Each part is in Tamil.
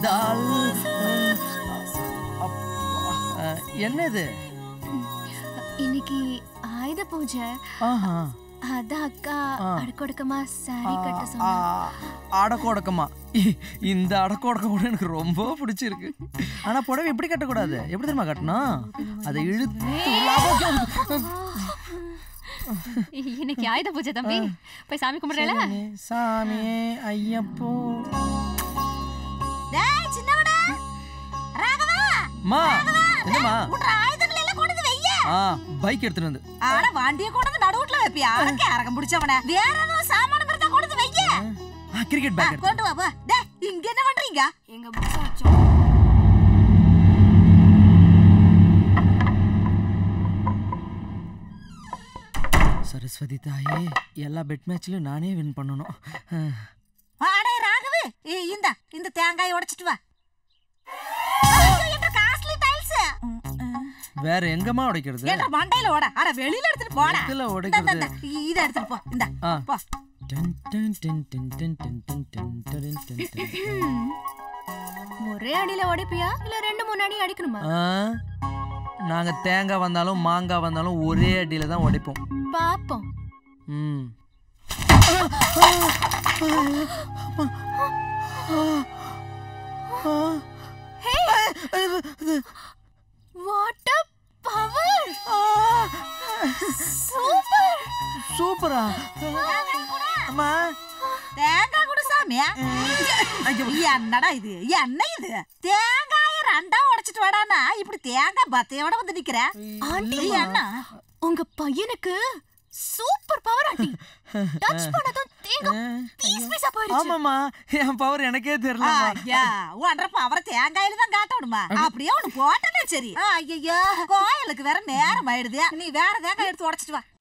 தால் அப்பா. அஹ், என்னது இன்னைக்கு ஆயுத பூஜை ஆஹா அதான் அக்கா ஆ. அடக்கொடுக்கமா சாரி கட்ட ஆ, சொன்னா அடக்கோடக்கமா இ- இந்த அடக்கோடக்கம் கூட எனக்கு ரொம்ப பிடிச்சிருக்கு ஆனா புடவை எப்படி கட்டக்கூடாது எப்படி தெரியுமா கட்டணும் அதை இழுத்து இன்னைக்கு ஆயுத பூஜை தம்பி போய் சாமி கும்பிடுறல சரிண்ணே. சாமி ஐயப்போ டேய் சின்னவடா ராகவா மா என்னம்மா உன்ற ஆயுதங்கள் எல்லாம் கொண்டு வந்து வைய ஆ பைக் எடுத்துட்டு வந்து ஆட வண்டிய கொண்டு வந்து நடுவுட்ல வைப்பியா அடக்க அரகம் பிடிச்சவன வேற ஏதோ சாமான இருந்தா கொண்டு வந்து வைய ஆ கிரிக்கெட் பேக் எடுத்து கொண்டு வா போ டேய் இங்க என்ன பண்றீங்க எங்க புக்ஸ் வச்சோம் சரஸ்வதி தாயே எல்லா பெட் மேட்ச்லயும் நானே வின் பண்ணணும் அஹ். அடே ராகவு ஏய், இந்த இந்த தேங்காயை உடைச்சிட்டு வா ஐயோ, என்ற காஸ்ட்லி டைல்ஸ் வேற எங்கம்மா உடைக்கிறது என்ற மண்டையில ஓட அட வெளியில எடுத்துட்டு போடா எதுல இந்த, உடைக்கிறது இந்த, இந்த, இத எடுத்துட்டு போ இந்த ஆ. போ டன், டன், டன், டன், டன், டன், டன், டன், டன், டன், டன். ஒரே அடியில உடைப்பியா இல்ல ரெண்டு மூணு அடி அடிக்கணுமா ஆ, நாங்க தேங்காய் வந்தாலும் மாங்காய் வந்தாலும் ஒரே அடியில தான் உடைப்போம் பாப்போம் ம் வாட் அ பவர் சூப்பர் சூப்பரா அம்மா தேங்காய் கொடு சாமி என்னடா இது என்ன இது தேங்காய ரெண்டா உடைச்சிட்டு வாடானா இப்படி தேங்காய் பத்தையோட வந்து நிக்கிற ஆண்டி என்ன உங்க பையனுக்கு சூப்பர் பவர் ஆண்டி டச் பண்ணதும் தேங்காய் பீஸ் பீஸா போயிடுச்சு ஆமாம்மா என் பவர் எனக்கே தெரியல ஐயா ஒன்றப்ப அவரை தேங்காயில தான் காட்டணுமா அப்படியே ஒண்ணு போட்டனே சரி ஐயோ கோயிலுக்கு வேற நேரம் ஆயிடுது நீ வேற தேங்காய் எடுத்து உடைச்சிட்டு வா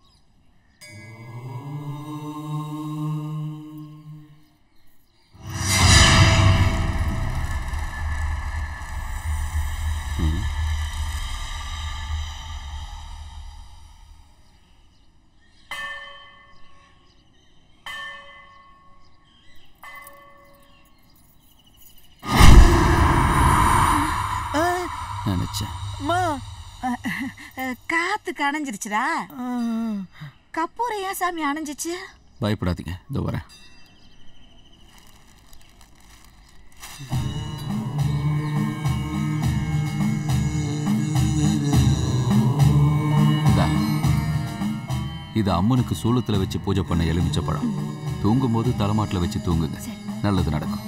நினைச்சேன் அம்மா அஹ், காத்து கணைஞ்சிருச்சுடா ஆ, கப்பூரம் ஏன் சாமி அணைஞ்சிச்சு பயப்படாதீங்க இதோ வரேன் இந்தாங்க. இது அம்மனுக்கு சூளத்துல வச்சு பூஜை பண்ண எலுமிச்சை பழம் தூங்கும்போது தலைமாட்டில் வச்சு தூங்குங்க நல்லது நடக்கும்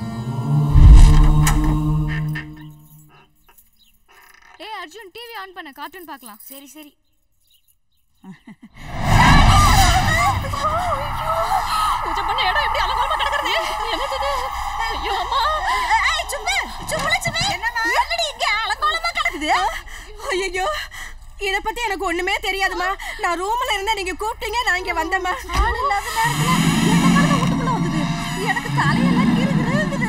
ஏய் அர்ஜுன் டிவி ஆன் பண்ண கார்ட்டூன் பார்க்கலாம் சரி சரி பூஜை பண்ண இடம் எப்படி அலங்கோலமா கிடக்குறது என்னது இது ஐயோ அம்மா ஏய், சும்மா, சும்மா, சும்மா. என்னடி இங்க அலங்கோலமா கிடக்குது? ஐயோ இத பத்தி எனக்கு ஒண்ணுமே தெரியாதுமா நான் ரூம்ல இருந்தா நீங்க கூப்பிட்டீங்க நான் இங்க வந்தேம்மா ஆள் இல்லாத நேரத்துல எந்த கழுதை வீட்டுக்குள்ள வந்தது? எனக்கு தலையெல்லாம் கிறுகிறுங்குது.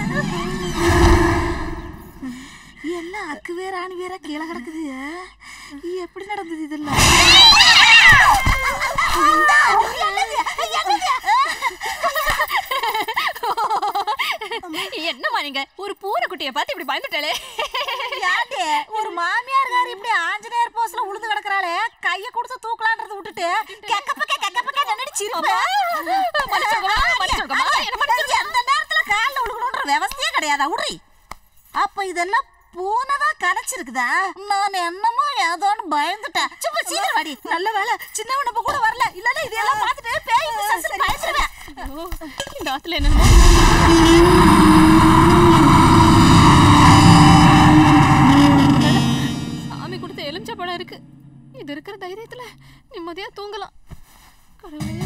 எல்லாம் அக்கு வேற ஆணி வேற கீழே கிடக்குது எப்படி நடந்தது இதெல்லாம் என்னது? என்னது? என்னம்மா நீங்க ஒரு பூனைக்குட்டியை பார்த்து இப்படி பயந்துட்டாலே ஏன்டி, ஒரு மாமியார்காரி இப்படி ஆஞ்சநேயர் போஸ்ல உளுந்து கிடக்குறாளே கைய கொடுத்து தூக்கலான்றத விட்டுட்டு கெக்க பக்க கெக்க பக்க நின்னுட்டு சிரிப்பு. மன்னிச்சுக்கோமா, மன்னிச்சுக்கோமா, என்ன மன்னிச்சிருங்க. எந்த நேரத்துல கால்ல விழுகணுன்ற விவசாயே கிடையாதா உட்ரி அப்ப இதெல்லாம் பூனைதான் கரைச்சிருக்குதா நான் என்னமோ ஏதோன்னு பயந்துட்டேன் சும்மா சீக்கிரம் வாடி நல்ல வேலை சின்னவன் இப்ப கூட வரல இல்லன்னா இதெல்லாம் பார்த்துட்டு பேய் பிசாசுன்னு பயந்துருவேன் ஐயோ, இந்த ஆத்துல என்னமோ சாமி கொடுத்த எலுமிச்சை பழம் இருக்கு இது இருக்கிற தைரியத்துல நிம்மதியா தூங்கலாம் கடவுளே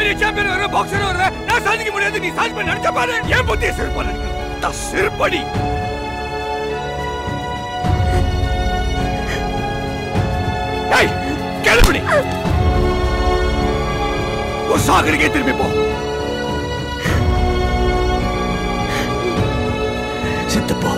பெரிய சாம்பியன் வர பாக்ஸர் வர நான் சாதிக்க முடியாது நீ சாதிப்ப நினைச்ச பாரு ஏன் புத்திய சிறுபால் அடிக்கிற சிறுபடி ஏய் கிளம்பி ஒரு சாகரிக்கே திரும்பி போ சித்தப்பா